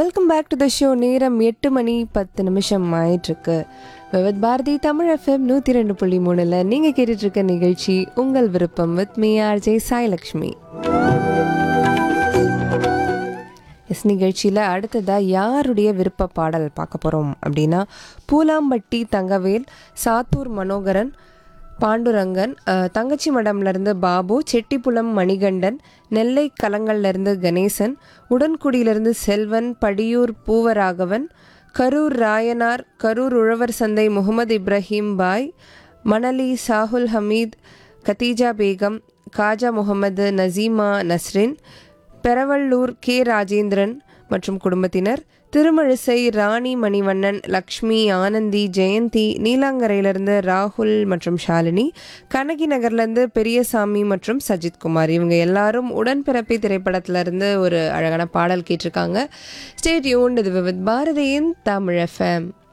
welcome back to the show நேரம் எட்டு மணி பத்து நிமிஷம் ஆயிட்டிருக்கு விவத் பாரதி தமிழ் எஃப்எம் நூற்றி ரெண்டு புள்ளி மூணில் நீங்கள் கேட்டுட்டு இருக்க நிகழ்ச்சி உங்கள் விருப்பம் with me RJ Sailakshmi S நிகழ்ச்சியில் அடுத்ததாக யாருடைய விருப்ப பாடல் பார்க்க போகிறோம் அப்படின்னா பூலாம்பட்டி தங்கவேல் சாத்தூர் மனோகரன் பாண்டுரங்கன் அஹ், தங்கச்சி மடம்லேருந்து பாபு செட்டிப்புலம் மணிகண்டன் நெல்லை கலங்கள்லேருந்து கணேசன் உடன்குடியிலிருந்து செல்வன் படியூர் பூவராகவன் கரூர் ராயனார் கரூர் உழவர் சந்தை முகமது இப்ராஹிம் பாய் மணலி சாகுல் ஹமீத் கத்தீஜா பேகம் காஜா முகமது நசீமா நஸ்ரின் பெரவள்ளூர் கே ராஜேந்திரன் மற்றும் குடும்பத்தினர் திருமழிசை ராணி மணிவண்ணன் லக்ஷ்மி ஆனந்தி ஜெயந்தி நீலாங்கரையிலிருந்து ராகுல் மற்றும் ஷாலினி கண்ணகி நகர்லேருந்து பெரியசாமி மற்றும் சஜித் குமார் இவங்க எல்லாரும் உடன்பிறப்பை திரைப்படத்திலிருந்து ஒரு அழகான பாடல் கேட்டிருக்காங்க ஸ்டேட் யூன் இது வித் பாரதியின் தமிழ் எஃப்எம்